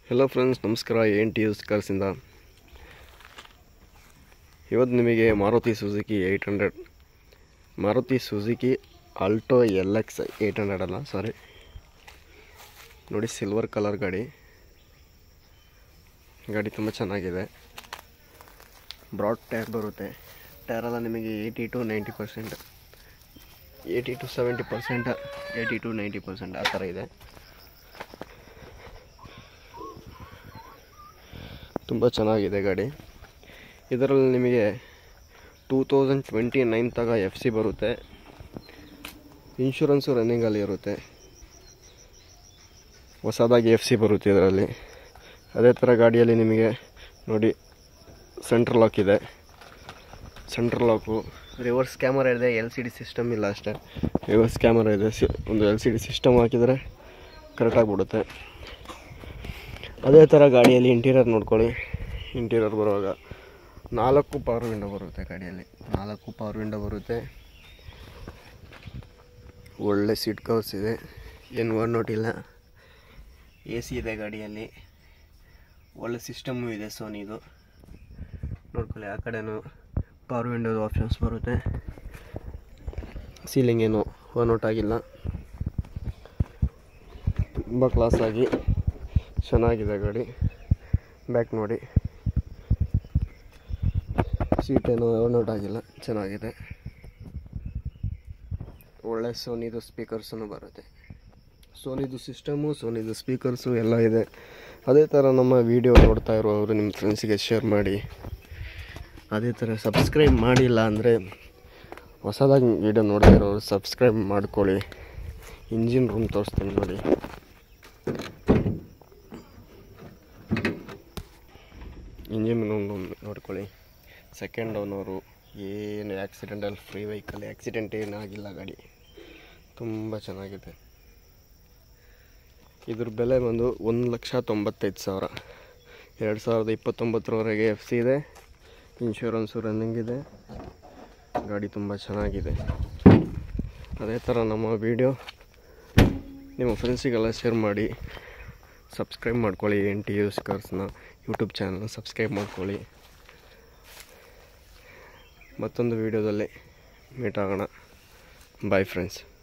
hello friends ನಮಸ್ಕಾರ N T used ಕಾರ್ಸಿಂದ ಇವತ್ತು ನಿಮಗೆ Maruti Suzuki eight hundred Maruti Suzuki Alto L X eight hundred ಅಲ್ಲ ಸಾರಿ ನೋಡಿ ಸಿಲ್ವರ್ ಕಲರ್ ಗಾಡಿ ಗಾಡಿ ತುಂಬ ಚೆನ್ನಾಗಿದೆ ಬ್ರಾಡ್ ಟೈರ್ ಬರುತ್ತೆ ಟೈರೆಲ್ಲ ನಿಮಗೆ eighty to ninety percent eighty to seventy percent eighty to ninety percent ಆ ಥರ ಇದೆ ತುಂಬ ಚೆನ್ನಾಗಿದೆ ಗಾಡಿ ಇದರಲ್ಲಿ ನಿಮಗೆ ಟೂ ತೌಸಂಡ್ ಟ್ವೆಂಟಿ ನೈನ್ ತಗ ಎಫ್ ಸಿ ಬರುತ್ತೆ ಇನ್ಶೂರೆನ್ಸು ರನ್ನಿಂಗಲ್ಲಿ ಇರುತ್ತೆ ಹೊಸದಾಗಿ ಎಫ್ ಸಿ ಬರುತ್ತೆ ಇದರಲ್ಲಿ ಅದೇ ಥರ ಗಾಡಿಯಲ್ಲಿ ನಿಮಗೆ ನೋಡಿ ಸೆಂಟ್ರ್ ಲಾಕ್ ಇದೆ ಸೆಂಟ್ರ್ ಲಾಕು ರಿವರ್ಸ್ ಕ್ಯಾಮರಾ ಇದೆ ಎಲ್ ಸಿ ಡಿ ಸಿಸ್ಟಮ್ ಇಲ್ಲ ಅಷ್ಟೇ ರಿವರ್ಸ್ ಕ್ಯಾಮರಾ ಇದೆ ಸಿ ಒಂದು ಎಲ್ ಸಿ ಡಿ ಸಿಸ್ಟಮ್ ಹಾಕಿದರೆ ಕರೆಕ್ಟಾಗಿ ಬಿಡುತ್ತೆ ಅದೇ ಥರ ಗಾಡಿಯಲ್ಲಿ ಇಂಟೀರಿಯರ್ ನೋಡ್ಕೊಳ್ಳಿ ಇಂಟೀರಿಯರ್ ಬರುವಾಗ ನಾಲ್ಕು ಪವರ್ ವಿಂಡೋ ಬರುತ್ತೆ ಗಾಡಿಯಲ್ಲಿ ನಾಲ್ಕು ಪವರ್ ವಿಂಡೋ ಬರುತ್ತೆ ಒಳ್ಳೆ ಸೀಟ್ ಕವರ್ಸ್ ಇದೆ ಏನು ಒನ್ ನೋಟ್ ಇಲ್ಲ ಎ ಸಿ ಇದೆ ಗಾಡಿಯಲ್ಲಿ ಒಳ್ಳೆ ಸಿಸ್ಟಮ್ಮು ಇದೆ ಸೋನಿದು ನೋಡ್ಕೊಳ್ಳಿ ಆ ಕಡೆನೂ ಪವರ್ ವಿಂಡೋದು ಆಪ್ಷನ್ಸ್ ಬರುತ್ತೆ ಸೀಲಿಂಗ್ ಏನು ಒನ್ ಔಟ್ ಆಗಿಲ್ಲ ತುಂಬ ಕ್ಲಾಸಾಗಿ ಚೆನ್ನಾಗಿದೆ ಗಾಡಿ ಬ್ಯಾಕ್ ನೋಡಿ ಸೀಟ್ ಏನು ಒನ್ ಔಟ್ ಆಗಿಲ್ಲ ಚೆನ್ನಾಗಿದೆ ಒಳ್ಳೆ ಸೋನಿದು ಸ್ಪೀಕರ್ಸನ್ನು ಬರುತ್ತೆ ಸೋನಿದು ಸಿಸ್ಟಮು ಸೋನಿದು ಸ್ಪೀಕರ್ಸು ಎಲ್ಲ ಇದೆ ಅದೇ ಥರ ನಮ್ಮ ವಿಡಿಯೋ ನೋಡ್ತಾ ಇರೋರು ನಿಮ್ಮ ಫ್ರೆಂಡ್ಸಿಗೆ ಶೇರ್ ಮಾಡಿ ಅದೇ ಥರ ಸಬ್ಸ್ಕ್ರೈಬ್ ಮಾಡಿಲ್ಲ ಅಂದರೆ ಹೊಸದಾಗಿ ವಿಡಿಯೋ ನೋಡ್ತಾ ಇರೋರು ಸಬ್ಸ್ಕ್ರೈಬ್ ಮಾಡ್ಕೊಳ್ಳಿ ಇಂಜಿನ್ ರೂಮ್ ತೋರಿಸ್ತೀನಿ ನೋಡಿ ಇಂಜಿನ್ ರೂಮ್ ನೋಡ್ಕೊಳ್ಳಿ ಸೆಕೆಂಡ್ ಓನರು ಏನು ಆ್ಯಕ್ಸಿಡೆಂಟಲ್ಲಿ ಫ್ರೀ ವೆಹಿಕಲ್ ಆ್ಯಕ್ಸಿಡೆಂಟ್ ಏನಾಗಿಲ್ಲ ಗಾಡಿ ತುಂಬ ಚೆನ್ನಾಗಿದೆ ಇದ್ರ ಬೆಲೆ ಬಂದು ಒಂದು ಲಕ್ಷ ತೊಂಬತ್ತೈದು ಸಾವಿರ ಎರಡು ಸಾವಿರದ ಇಪ್ಪತ್ತೊಂಬತ್ತರವರೆಗೆ ಎಫ್ ಸಿ ಇದೆ ಇನ್ಶೂರೆನ್ಸು ರನ್ನಿಂಗ್ ಇದೆ ಗಾಡಿ ತುಂಬ ಚೆನ್ನಾಗಿದೆ ಅದೇ ಥರ ನಮ್ಮ ವೀಡಿಯೋ ನಿಮ್ಮ ಫ್ರೆಂಡ್ಸಿಗೆಲ್ಲ ಶೇರ್ ಮಾಡಿ ಸಬ್ಸ್ಕ್ರೈಬ್ ಮಾಡ್ಕೊಳ್ಳಿ ಎನ್ ಟಿ ಯೂಸ್ ಕಾರ್ಸ್ನ ಯೂಟ್ಯೂಬ್ ಚಾನಲ್ ಸಬ್ಸ್ಕ್ರೈಬ್ ಮಾಡ್ಕೊಳ್ಳಿ ಮತ್ತೊಂದು ವೀಡಿಯೋದಲ್ಲಿ ಮೀಟ್ ಆಗೋಣ ಬಾಯ್ ಫ್ರೆಂಡ್ಸ್